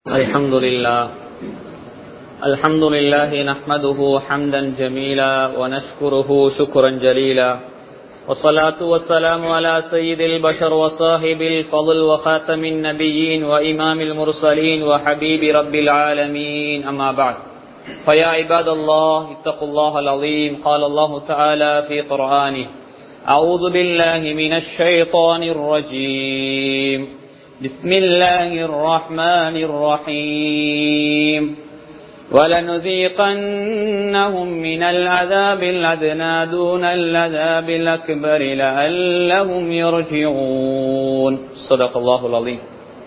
الحمد لله الحمد لله نحمده حمدا جميلا ونشكره شكرا جليلا والصلاة والسلام على سيد البشر وصاحب الفضل وخاتم النبيين وإمام المرسلين وحبيب رب العالمين أما بعد فيا عباد الله اتقوا الله العظيم قال الله تعالى في قرآنه أعوذ بالله من الشيطان الرجيم بسم الله الرحمن الرحيم ولنذيقنهم من العذاب الأدنى دون العذاب الأكبر لعلهم يرجعون صدق الله العظيم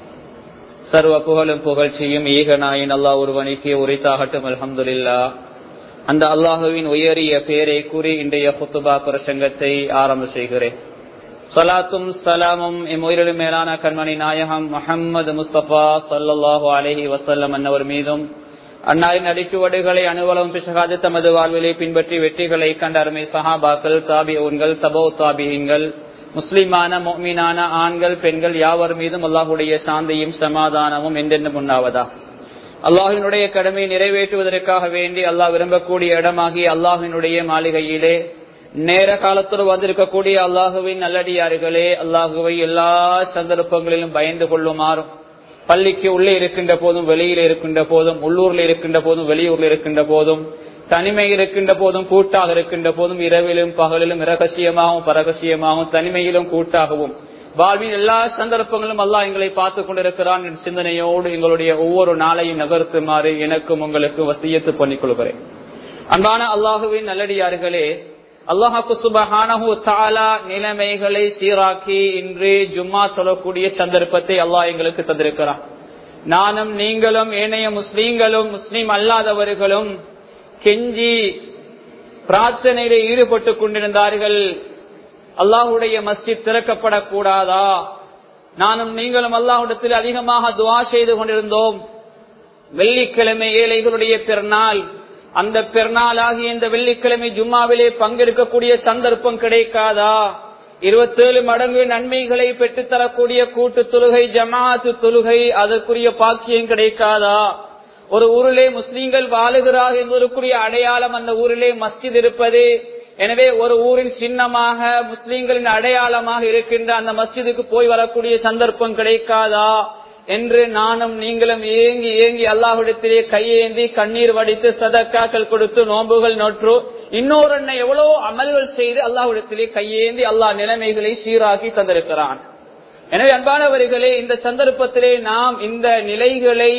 சர்வ புகழும் புகழ்ச்சியும் ஈகனாயின் அல்லாஹ் ஒருவனுக்கு உரித்தாகட்டும் அல்ஹம்துலில்லா அந்த அல்லாஹுவின் உயரிய பேரை கூறி இன்றைய புத்துபா பிரசங்கத்தை ஆரம்ப செய்கிறேன் சலாத்தும் சலாமும் இம்முயிரிலும் மேலான கண்மணி நாயகம் முகம்மது முஸ்தபா சல்லாஹூ அலஹி வசல்லம் அன்னவர் மீதும் அன்னாரின் அடிச்சுவடுகளை அனுவலம் பிசகாது தமது வாழ்விலை பின்பற்றி வெற்றிகளை கண்ட அருமை சஹாபாக்கள் தாபியூன்கள் தபோ தாபியன்கள் முஸ்லிமான மொமீனான ஆண்கள் பெண்கள் யாவர் மீதும் அல்லாஹுடைய சாந்தியும் சமாதானமும் என்றென்றும் உண்டாவதா அல்லாஹினுடைய கடமையை நிறைவேற்றுவதற்காக வேண்டி அல்லாஹ் விரும்பக்கூடிய இடமாகி அல்லாஹினுடைய மாளிகையிலே நேர காலத்தோடு வந்திருக்கக்கூடிய அல்லாஹுவின் நல்லடியார்களே அல்லாஹுவை எல்லா சந்தர்ப்பங்களிலும் பயந்து கொள்ளுமாறும் பள்ளிக்கு உள்ளே இருக்கின்ற போதும் வெளியில் இருக்கின்ற போதும் உள்ளூர்ல இருக்கின்ற போதும் வெளியூர்ல இருக்கின்ற போதும் தனிமையில் இருக்கின்ற போதும் கூட்டாக இருக்கின்ற போதும் இரவிலும் பகலிலும் இரகசியமாகவும் பரகசியமாகவும் தனிமையிலும் கூட்டாகவும் வாழ்வின் எல்லா சந்தர்ப்பங்களும் அல்லாஹ் எங்களை பார்த்து கொண்டிருக்கிறான் என் சிந்தனையோடு எங்களுடைய ஒவ்வொரு நாளையும் நகர்த்துமாறு எனக்கும் உங்களுக்கு வசியத்து பண்ணிக் கொள்கிறேன் அன்பான அல்லாஹுவின் நல்லடியார்களே அல்லாஹாக்கு சுபஹானஹு தாலா நிலைமைகளை சீராக்கி இன்று ஜும்மா சொல்லக்கூடிய சந்தர்ப்பத்தை அல்லாஹ் எங்களுக்கு தந்திருக்கிறான் நானும் நீங்களும் ஏனைய முஸ்லீம்களும் முஸ்லீம் அல்லாதவர்களும் கெஞ்சி பிரார்த்தனையில ஈடுபட்டு கொண்டிருந்தார்கள் அல்லாஹுடைய மஸ்ஜித் திறக்கப்படக்கூடாதா நானும் நீங்களும் அல்லாஹுடத்தில் அதிகமாக துவா செய்து கொண்டிருந்தோம் வெள்ளிக்கிழமை ஏழைகளுடைய பிறநாள் அந்த பெருநாளாகிய இந்த வெள்ளிக்கிழமை ஜும்மாவிலே பங்கெடுக்கக்கூடிய சந்தர்ப்பம் கிடைக்காதா இருபத்தேழு மடங்கு நன்மைகளை பெற்றுத்தரக்கூடிய கூட்டு தொழுகை ஜமாத்து தொழுகை அதற்குரிய பாக்கியம் கிடைக்காதா ஒரு ஊரிலே முஸ்லீம்கள் வாழுகிறார் என்பதற்குரிய அடையாளம் அந்த ஊரிலே மஸ்ஜித் இருப்பது எனவே ஒரு ஊரின் சின்னமாக முஸ்லீம்களின் அடையாளமாக இருக்கின்ற அந்த மஸ்ஜிதுக்கு போய் வரக்கூடிய சந்தர்ப்பம் கிடைக்காதா என்று நானும் நீங்களும் ஏங்கி ஏங்கி அல்லாஹிடத்திலே கையேந்தி கண்ணீர் வடித்து சதக்காக்கள் கொடுத்து நோம்புகள் நோற்று இன்னொரு எவ்வளவு அமல்கள் செய்து அல்லாஹிடத்திலே கையேந்தி அல்லாஹ் நிலைமைகளை சீராக்கி தந்திருக்கிறான் எனவே அன்பானவர்களே இந்த சந்தர்ப்பத்திலே நாம் இந்த நிலைகளை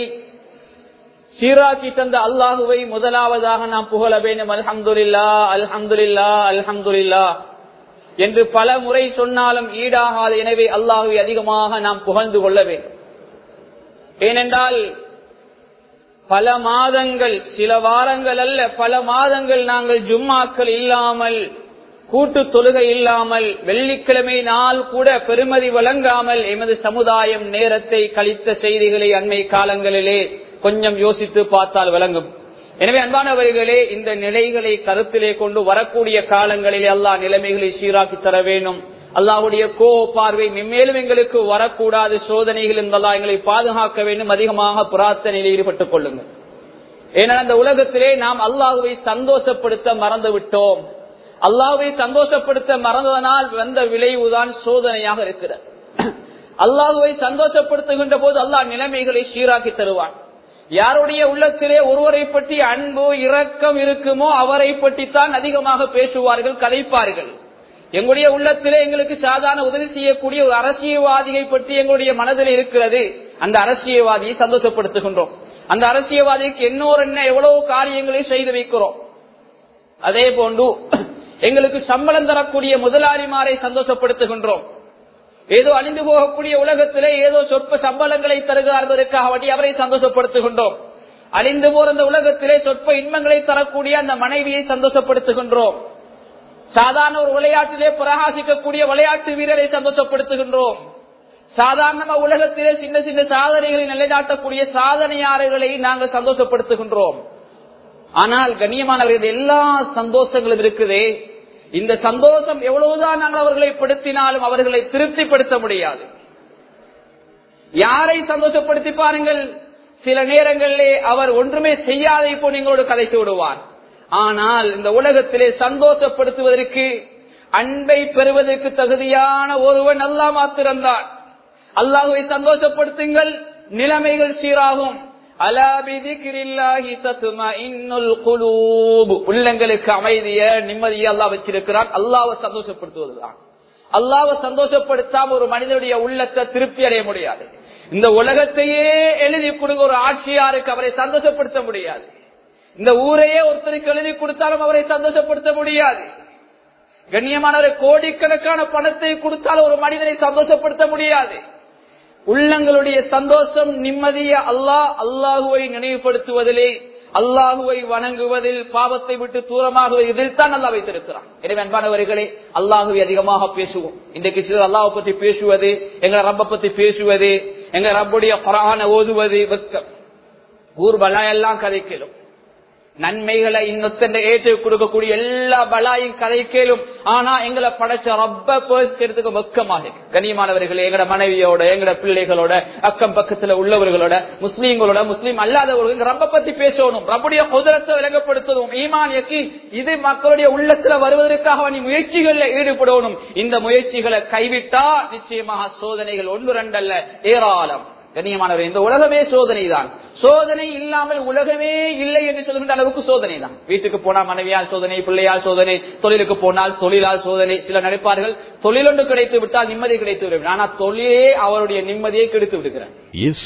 சீராக்கி தந்த அல்லாஹுவை முதலாவதாக நாம் புகழ வேண்டும் அல்ஹம்துல்லா அல்ஹம்துல்லா அல்ஹம்துல்லா என்று பல முறை சொன்னாலும் ஈடாகாது எனவே அல்லாஹுவை அதிகமாக நாம் புகழ்ந்து கொள்ள வேண்டும் ஏனென்றால் பல மாதங்கள் சில வாரங்கள் அல்ல பல மாதங்கள் நாங்கள் ஜும்மாக்கள் இல்லாமல் கூட்டு தொழுகை இல்லாமல் வெள்ளிக்கிழமை நாள் கூட பெருமதி வழங்காமல் எமது சமுதாயம் நேரத்தை கழித்த செய்திகளை அண்மை காலங்களிலே கொஞ்சம் யோசித்து பார்த்தால் விளங்கும் எனவே அன்பானவர்களே இந்த நிலைகளை கருத்திலே கொண்டு வரக்கூடிய காலங்களிலே அல்லா நிலைமைகளை சீராக்கி தர வேண்டும் அல்லாஹுடைய கோ பார்வை மென்மேலும் எங்களுக்கு வரக்கூடாது சோதனைகள் இருந்தெல்லாம் எங்களை பாதுகாக்க வேண்டும் அதிகமாக பிரார்த்தனையில் ஈடுபட்டுக் கொள்ளுங்கள் ஏன்னா அந்த உலகத்திலே நாம் அல்லாஹுவை சந்தோஷப்படுத்த மறந்து விட்டோம் அல்லாஹுவை சந்தோஷப்படுத்த மறந்ததனால் வந்த விளைவுதான் சோதனையாக இருக்கிறது அல்லாஹுவை சந்தோஷப்படுத்துகின்ற போது அல்லாஹ் நிலைமைகளை சீராக்கி தருவான் யாருடைய உள்ளத்திலே ஒருவரை பற்றி அன்பு இரக்கம் இருக்குமோ அவரை பற்றித்தான் அதிகமாக பேசுவார்கள் கதைப்பார்கள் எங்களுடைய உள்ளத்திலே எங்களுக்கு சாதாரண உதவி செய்யக்கூடிய ஒரு அரசியல்வாதியை பற்றி எங்களுடைய மனதில் இருக்கிறது அந்த அரசியல்வாதியை சந்தோஷப்படுத்துகின்றோம் அந்த அரசியல்வாதிக்கு என்னோர் என்ன எவ்வளவு காரியங்களை செய்து வைக்கிறோம் அதே போன்று எங்களுக்கு சம்பளம் தரக்கூடிய முதலாளிமாரை சந்தோஷப்படுத்துகின்றோம் ஏதோ அழிந்து போகக்கூடிய உலகத்திலே ஏதோ சொற்ப சம்பளங்களை தருகிறார்களுக்காக வட்டி அவரை சந்தோஷப்படுத்துகின்றோம் அழிந்து போற அந்த உலகத்திலே சொற்ப இன்பங்களை தரக்கூடிய அந்த மனைவியை சந்தோஷப்படுத்துகின்றோம் சாதாரண ஒரு விளையாட்டிலே பிரகாசிக்கக்கூடிய விளையாட்டு வீரரை சந்தோஷப்படுத்துகின்றோம் சாதாரண உலகத்திலே சின்ன சின்ன சாதனைகளை நிலைநாட்டக்கூடிய சாதனையாளர்களை நாங்கள் சந்தோஷப்படுத்துகின்றோம் ஆனால் கண்ணியமானவர்கள் எல்லா சந்தோஷங்களும் இருக்குதே இந்த சந்தோஷம் எவ்வளவுதான் நாங்கள் அவர்களை படுத்தினாலும் அவர்களை திருப்திப்படுத்த முடியாது யாரை சந்தோஷப்படுத்தி பாருங்கள் சில நேரங்களிலே அவர் ஒன்றுமே செய்யாத இப்போ நீங்களோடு கதைத்து விடுவார் ஆனால் இந்த உலகத்திலே சந்தோஷப்படுத்துவதற்கு அன்பை பெறுவதற்கு தகுதியான ஒருவன் அல்லா மாத்திரம்தான் அல்லாஹுவை சந்தோஷப்படுத்துங்கள் நிலைமைகள் சீராகும் உள்ளங்களுக்கு அமைதிய நிம்மதியை அல்லா வச்சிருக்கிறான் அல்லாவை சந்தோஷப்படுத்துவதுதான் அல்லாவை சந்தோஷப்படுத்தாம ஒரு மனிதனுடைய உள்ளத்தை திருப்தி அடைய முடியாது இந்த உலகத்தையே எழுதி கொடுங்க ஒரு ஆட்சியாருக்கு அவரை சந்தோஷப்படுத்த முடியாது இந்த ஊரையே ஒருத்தருக்கு எழுதி கொடுத்தாலும் அவரை சந்தோஷப்படுத்த முடியாது கண்ணியமானவரை கோடிக்கணக்கான பணத்தை கொடுத்தாலும் ஒரு மனிதனை சந்தோஷப்படுத்த முடியாது உள்ளங்களுடைய சந்தோஷம் நிம்மதிய அல்லாஹ் அல்லாஹுவை நினைவுபடுத்துவதிலே அல்லாஹுவை வணங்குவதில் பாவத்தை விட்டு தூரமாக இதில் தான் நல்லா வைத்திருக்கிறான் எனவே அன்பானவர்களே அல்லாஹுவை அதிகமாக பேசுவோம் இன்றைக்கு சிலர் அல்லாஹை பற்றி பேசுவது எங்களை ரப்ப பத்தி பேசுவது எங்க ரப்புடைய குரான ஓதுவது வெக்கம் ஊர் பலாயெல்லாம் கதைக்கலும் நன்மைகளை இன்னொத்தண்ட ஏற்று கொடுக்கக்கூடிய எல்லா பலாயும் கதைக்கலும் ஆனா எங்களை படைச்ச ரப்ப பேசுறதுக்கு வெக்கமாக கண்ணியமானவர்களே எங்கட மனைவியோட எங்கட பிள்ளைகளோட அக்கம் பக்கத்துல உள்ளவர்களோட முஸ்லீம்களோட முஸ்லீம் அல்லாதவர்கள் ரப்ப பத்தி பேசணும் ரப்புடைய குதிரத்தை விளங்கப்படுத்தணும் ஈமான் எக்கி இது மக்களுடைய உள்ளத்துல வருவதற்காக நீ முயற்சிகள்ல ஈடுபடணும் இந்த முயற்சிகளை கைவிட்டா நிச்சயமாக சோதனைகள் ஒன்று ரெண்டல்ல ஏராளம் கண்ணியமானவர் இந்த உலகமே சோதனை தான் சோதனை இல்லாமல் உலகமே இல்லை என்று சொல்கின்ற அளவுக்கு சோதனை தான் வீட்டுக்கு போனால் மனைவியால் சோதனை பிள்ளையால் சோதனை தொழிலுக்கு போனால் தொழிலால் சோதனை சில நினைப்பார்கள் தொழிலொன்று கிடைத்து விட்டால் நிம்மதி கிடைத்து விடும் ஆனா தொழிலே அவருடைய நிம்மதியை கெடுத்து விடுகிறார்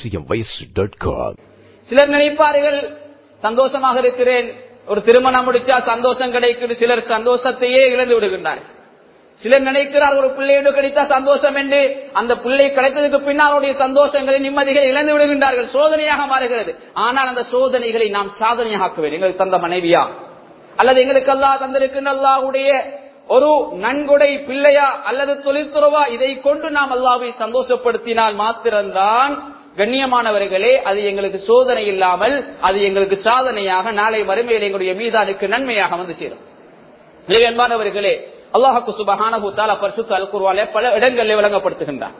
சிலர் நினைப்பார்கள் சந்தோஷமாக இருக்கிறேன் ஒரு திருமணம் முடிச்சா சந்தோஷம் கிடைக்குது சிலர் சந்தோஷத்தையே இழந்து விடுகின்றார்கள் சிலர் நினைக்கிறார் ஒரு பிள்ளையோடு கிடைத்தா சந்தோஷம் என்று அந்த பிள்ளை கிடைத்ததுக்கு பின்னால் அவருடைய சந்தோஷங்களை நிம்மதிகளை இழந்து விடுகின்றார்கள் சோதனையாக மாறுகிறது ஆனால் அந்த சோதனைகளை நாம் சாதனையாக ஆக்க வேண்டும் எங்களுக்கு தந்த மனைவியா அல்லது எங்களுக்கு அல்லா தந்திருக்கின்ற அல்லாஹுடைய ஒரு நன்கொடை பிள்ளையா அல்லது தொழில்துறவா இதை கொண்டு நாம் அல்லாவை சந்தோஷப்படுத்தினால் மாத்திரம்தான் கண்ணியமானவர்களே அது எங்களுக்கு சோதனை இல்லாமல் அது எங்களுக்கு சாதனையாக நாளை மறுமையில் எங்களுடைய மீதானுக்கு நன்மையாக வந்து சேரும் என்பானவர்களே அல்லாஹுக்கு சுபஹானஹூத்தால பரிசுத்த அல் குர்வாலே பல இடங்களில் விளங்கப்படுத்துகின்றான்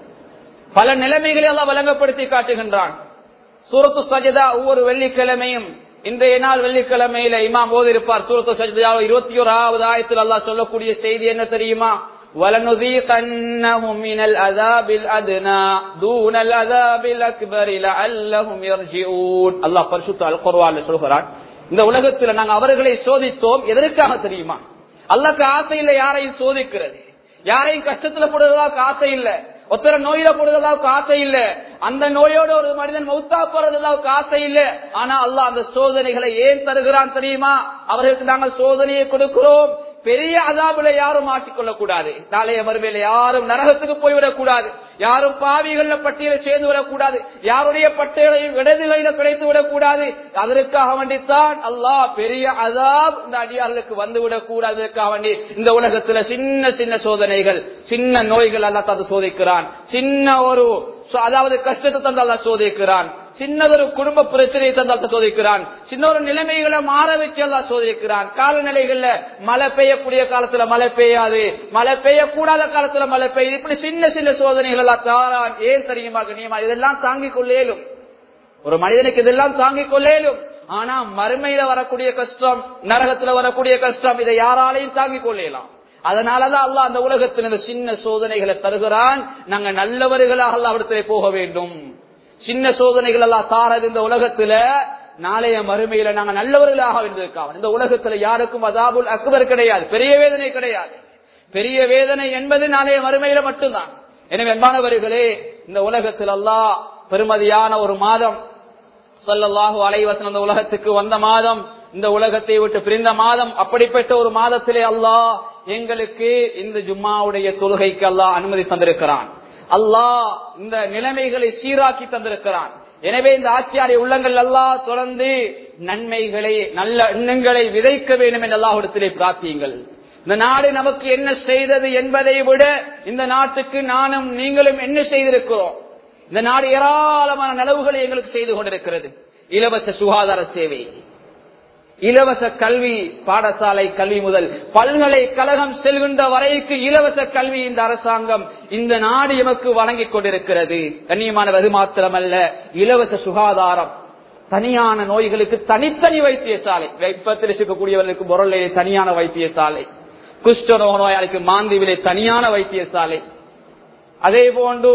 பல நிலைமைகளை எல்லாம் விளங்கப்படுத்தி காட்டுகின்றான் சூரத்து சஜிதா ஒவ்வொரு வெள்ளிக்கிழமையும் இன்றைய நாள் வெள்ளிக்கிழமையில இமாம் ஓதிருப்பார் சூரத்து சஜிதா இருபத்தி ஓராவது ஆயத்தில் அல்லாஹ் சொல்லக்கூடிய செய்தி என்ன தெரியுமா وَلَنُذِيقَنَّهُمْ مِنَ الْعَذَابِ الْأَدْنَى دُونَ الْعَذَابِ الْأَكْبَرِ لَعَلَّهُمْ يَرْجِعُونَ அல்லாஹ் பரிசுத்த அல் குர்ஆன்ல சொல்கிறான் இந்த உலகத்தில் நாங்கள் அவர்களை சோதித்தோம் எதற்காக தெரியுமா அல்லாக்கு ஆசை இல்லை யாரையும் சோதிக்கிறது யாரையும் கஷ்டத்துல போடுறதாவுக்கு ஆசை இல்ல ஒருத்தர நோயில போடுறதாவுக்கு ஆசை இல்ல அந்த நோயோட ஒரு மனிதன் மௌத்தா போறதுக்கு ஆசை இல்ல ஆனா அல்லாஹ் அந்த சோதனைகளை ஏன் தருகிறான் தெரியுமா அவர்களுக்கு நாங்கள் சோதனையை கொடுக்கிறோம் பெரிய அதாபுல யாரும் மாட்டிக்கொள்ளக் கூடாது நாளைய மறுமையில யாரும் நரகத்துக்கு போய்விடக் கூடாது யாரும் பாவிகள பட்டியல சேர்ந்து விடக்கூடாது யாருடைய பட்டியலையும் இடதுகளில கிடைத்து விடக்கூடாது அதற்காக வேண்டித்தான் அல்லாஹ் பெரிய அதாப் இந்த அடியார்களுக்கு வந்து விடக் கூடாதற்காக வேண்டி இந்த உலகத்துல சின்ன சின்ன சோதனைகள் சின்ன நோய்கள் அல்லா தந்து சோதிக்கிறான் சின்ன ஒரு அதாவது கஷ்டத்தை தந்து அல்லா சோதிக்கிறான் சின்னதொரு குடும்ப பிரச்சனையை தந்தால் சோதிக்கிறான் சின்ன ஒரு நிலைமைகளை மாற வச்சு எல்லாம் சோதிக்கிறான் காலநிலைகள்ல மழை பெய்யக்கூடிய காலத்துல மழை பெய்யாது மழை பெய்யக்கூடாத காலத்துல மழை பெய்யுது இப்படி சின்ன சின்ன சோதனைகள் எல்லாம் தாரான் ஏன் தெரியுமா கண்ணியமா இதெல்லாம் தாங்கிக் கொள்ளேலும் ஒரு மனிதனுக்கு இதெல்லாம் தாங்கிக் கொள்ளேலும் ஆனா மறுமையில வரக்கூடிய கஷ்டம் நரகத்துல வரக்கூடிய கஷ்டம் இதை யாராலையும் தாங்கிக் கொள்ளலாம் அதனாலதான் அல்லா அந்த உலகத்தில் இந்த சின்ன சோதனைகளை தருகிறான் நாங்க நல்லவர்களாக அல்லாவிடத்திலே போக வேண்டும் சின்ன சோதனைகள் எல்லாம் தாரது இந்த உலகத்துல நாளைய மறுமையில நாங்க நல்லவர்களாக இருந்திருக்காங்க இந்த உலகத்துல யாருக்கும் அதாபுல் அக்பர் கிடையாது பெரிய வேதனை கிடையாது பெரிய வேதனை என்பது நாளைய மறுமையில மட்டும்தான் எனவே அன்பானவர்களே இந்த உலகத்தில் அல்லாஹ் பெருமதியான ஒரு மாதம் சொல்லல்லாஹு அலைவசன் அந்த உலகத்துக்கு வந்த மாதம் இந்த உலகத்தை விட்டு பிரிந்த மாதம் அப்படிப்பட்ட ஒரு மாதத்திலே அல்லாஹ் எங்களுக்கு இந்த ஜும்மாவுடைய தொழுகைக்கு அல்லாஹ் அனுமதி தந்திருக்கிறான் அல்லாஹ் இந்த நிலைமைகளை சீராக்கி தந்திருக்கிறான் எனவே இந்த ஆட்சியாரிய உள்ளங்கள் எல்லாம் தொடர்ந்து நன்மைகளை நல்ல எண்ணங்களை விதைக்க வேண்டும் என்று அல்லாஹிடத்திலே பிரார்த்தியுங்கள் இந்த நாடு நமக்கு என்ன செய்தது என்பதை விட இந்த நாட்டுக்கு நானும் நீங்களும் என்ன செய்திருக்கிறோம் இந்த நாடு ஏராளமான நலவுகளை எங்களுக்கு செய்து கொண்டிருக்கிறது இலவச சுகாதார சேவை இலவச கல்வி பாடசாலை கல்வி முதல் பல்கலைக்கழகம் செல்கின்ற வரைக்கு இலவச கல்வி இந்த அரசாங்கம் இந்த நாடு எமக்கு வழங்கிக் கொண்டிருக்கிறது கண்ணியமானது மாத்திரமல்ல இலவச சுகாதாரம் தனியான நோய்களுக்கு தனித்தனி வைத்தியசாலை வெப்பத்தில் இருக்கக்கூடியவர்களுக்கு பொருளிலே தனியான வைத்தியசாலை குஷ்டரோக நோயாளிக்கு மாந்திவிலே தனியான வைத்தியசாலை அதே போன்று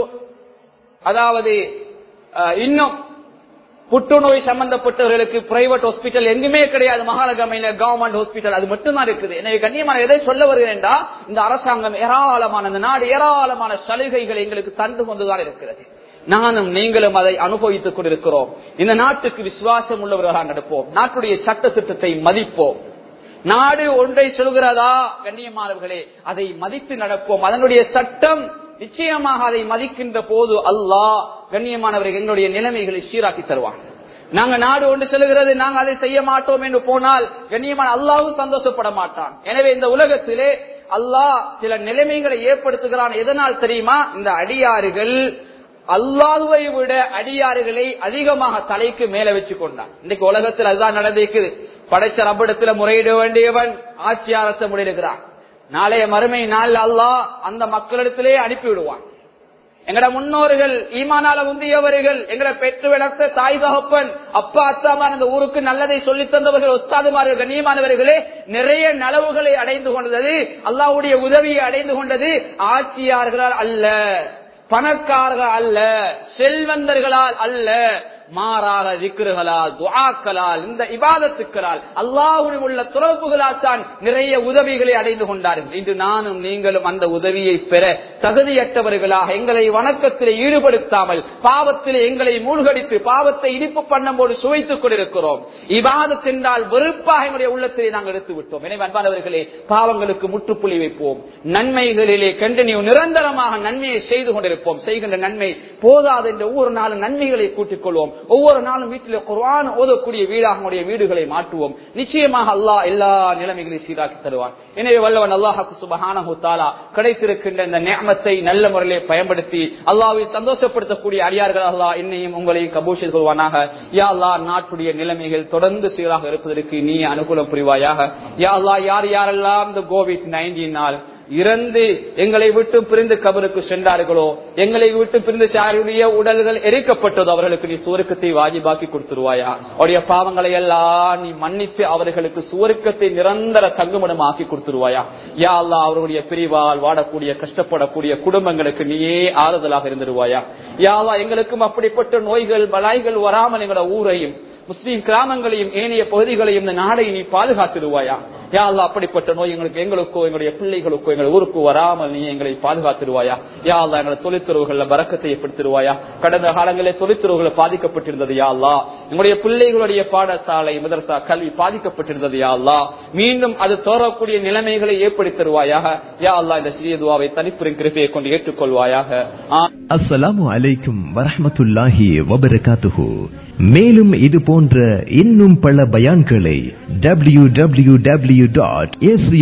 அதாவது அஹ், இன்னும் புற்றுநோய் சம்பந்தப்பட்டவர்களுக்கு பிரைவேட் ஹாஸ்பிட்டல் எங்குமே கிடையாது மகாநகமையில கவர்மெண்ட் ஹாஸ்பிட்டல் அது மட்டும்தான் இருக்குது எனவே கண்ணியமான எதை சொல்ல வருகிறேன்டா இந்த அரசாங்கம் ஏராளமான இந்த நாடு ஏராளமான சலுகைகள் எங்களுக்கு தந்து கொண்டுதான் இருக்கிறது நானும் நீங்களும் அதை அனுபவித்துக் கொண்டிருக்கிறோம் இந்த நாட்டுக்கு விசுவாசம் உள்ளவர்களாக நடப்போம் நாட்டுடைய சட்ட திட்டத்தை மதிப்போம் நாடு ஒன்றை சொல்கிறதா கண்ணியமானவர்களே அதை மதித்து நடப்போம் அதனுடைய சட்டம் நிச்சயமாக அதை மதிக்கின்ற போது அல்லாஹ் கண்ணியமானவர்கள் எங்களுடைய நிலைமைகளை சீராக்கி தருவான் நாங்க நாடு ஒன்று செல்கிறது நாங்க அதை செய்ய மாட்டோம் என்று போனால் கண்ணியமான அல்லாவும் சந்தோஷப்பட மாட்டான் எனவே இந்த உலகத்திலே அல்லாஹ் சில நிலைமைகளை ஏற்படுத்துகிறான் எதனால் தெரியுமா இந்த அடியாறுகள் அல்லாஹுவை விட அடியாறுகளை அதிகமாக தலைக்கு மேல வச்சு கொண்டான் இன்னைக்கு உலகத்தில் அதுதான் நடந்திருக்குது படைச்ச ரப்பிடத்துல முறையிட வேண்டியவன் ஆட்சியாரத்தை முறையிடுகிறான் நாளைய மறுமை நாள் அல்லாஹ் அந்த மக்களிடத்திலே அனுப்பி விடுவான் எங்கட முன்னோர்கள் ஈமானால உந்தியவர்கள் எங்கட பெற்று வளர்த்த தாய் தகப்பன் அப்பா அத்தாமான் அந்த ஊருக்கு நல்லதை சொல்லி தந்தவர்கள் ஒஸ்தாதுமார்கள் கண்ணியமானவர்களே நிறைய நலவுகளை அடைந்து கொண்டது அல்லாஹ்வுடைய உதவியை அடைந்து கொண்டது ஆட்சியார்களால் அல்ல பணக்காரர்கள் அல்ல செல்வந்தர்களால் அல்ல மாறாக திக்ருகளால் துஆக்களால் இந்த இபாதத்துக்களால் அல்லாஹுடன் உள்ள தொடர்புகளால் தான் நிறைய உதவிகளை அடைந்து கொண்டார்கள் இன்று நானும் நீங்களும் அந்த உதவியை பெற தகுதியற்றவர்களாக எங்களை வணக்கத்திலே ஈடுபடுத்தாமல் பாவத்திலே எங்களை மூழ்கடித்து பாவத்தை இனிப்பு பண்ணும்போது சுவைத்துக் கொண்டிருக்கிறோம் இபாதத் என்றால் வெறுப்பாக எங்களுடைய உள்ளத்திலே நாங்கள் எடுத்து விட்டோம் எனவே அன்பானவர்களே பாவங்களுக்கு முற்றுப்புள்ளி வைப்போம் நன்மைகளிலே கண்டினியூ நிரந்தரமாக நன்மையை செய்து கொண்டிருப்போம் செய்கின்ற நன்மை போதாது என்ற ஒவ்வொரு நாளும் நன்மைகளை கூட்டிக் கொள்வோம் ஒவ்வொரு நாளும் வீட்டில் குர்ஆன் ஓதக்கூடிய வீடாக நம்முடைய வீடுகளை மாற்றுவோம் நிச்சயமாக அல்லாஹ் எல்லா நிலைமைகளையும் சீராக்கி தருவான் எனவே வல்லவன் அல்லாஹாக்கு சுபஹானஹு தஆலா கிடைத்திருக்கின்ற இந்த நியமத்தை நல்ல முறையிலே பயன்படுத்தி அல்லாஹ்வை சந்தோஷப்படுத்தக்கூடிய அடியார்கள் அல்லாஹ் என்னையும் உங்களையும் கபூல் செய்து கொள்வானாக யா அல்லாஹ் நாட்டுடைய நிலைமைகள் தொடர்ந்து சீராக இருப்பதற்கு நீ அனுகூலம் புரிவாயாக யா அல்லாஹ் யார் யாரெல்லாம் இந்த கோவிட் நைன்டீனால் இறந்து எங்களை விட்டு பிரிந்து கபருக்கு சென்றார்களோ எங்களை விட்டு பிரிந்து யாருடைய உடல்கள் எரிக்கப்பட்டதோ அவர்களுக்கு நீ சுவருக்கத்தை வாஜிபாக்கி கொடுத்துருவாயா அவருடைய பாவங்களை எல்லாம் நீ மன்னித்து அவர்களுக்கு சுவருக்கத்தை நிரந்தர தங்குமிடம் ஆக்கி கொடுத்துருவாயா யா அல்லா அவருடைய பிரிவால் வாடக்கூடிய கஷ்டப்படக்கூடிய குடும்பங்களுக்கு நீயே ஆறுதலாக இருந்துருவாயா யா அல்லா எங்களுக்கும் அப்படிப்பட்ட நோய்கள் பலாய்கள் வராமல் எங்களோட ஊரையும் முஸ்லீம் கிராமங்களையும் ஏனைய பகுதிகளையும் இந்த நாடை நீ பாதுகாத்திடுவாயா யா அல்லா அப்படிப்பட்ட நோய் எங்களுக்கு எங்களுக்கோ எங்களுடைய பிள்ளைகளுக்கோ எங்கள் ஊருக்கு வராமல் நீ எங்களை பாதுகாத்திடுவாயா யா அல்லா எங்களை தொழிற்துறவுகள்ல பறக்கத்தை ஏற்படுத்திடுவாயா கடந்த காலங்களில் தொழிற்துறவுகள் பாதிக்கப்பட்டிருந்தது யா அல்லா எங்களுடைய பிள்ளைகளுடைய பாடசாலை மதரசா கல்வி பாதிக்கப்பட்டிருந்தது யா அல்லா மீண்டும் அது தோறக்கூடிய நிலைமைகளை ஏற்படுத்தி தருவாயாக யா அல்லா இந்த சிறிய துவாவை தனிப்புரின் கிருப்பையை கொண்டு ஏற்றுக்கொள்வாயாக ஆ அஸ்ஸலாமு அலைக்கும் வரஹ்மத்துல்லாஹி வபரகாத்துஹு மேலும் இது போன்ற இன்னும் பல பயான்களை W W W dot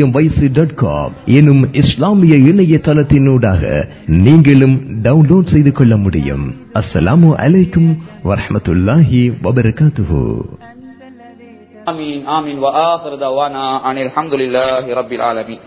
dot com எனும் இஸ்லாமிய இணையதளத்தினூடாக நீங்களும் டவுன்லோட் செய்து கொள்ள முடியும் அஸ்ஸலாமு அலைக்கும் வரஹ்மத்துல்லாஹி வபரகாத்துஹு آمين آمين وآخر دعوانا عن الحمد لله رب العالمين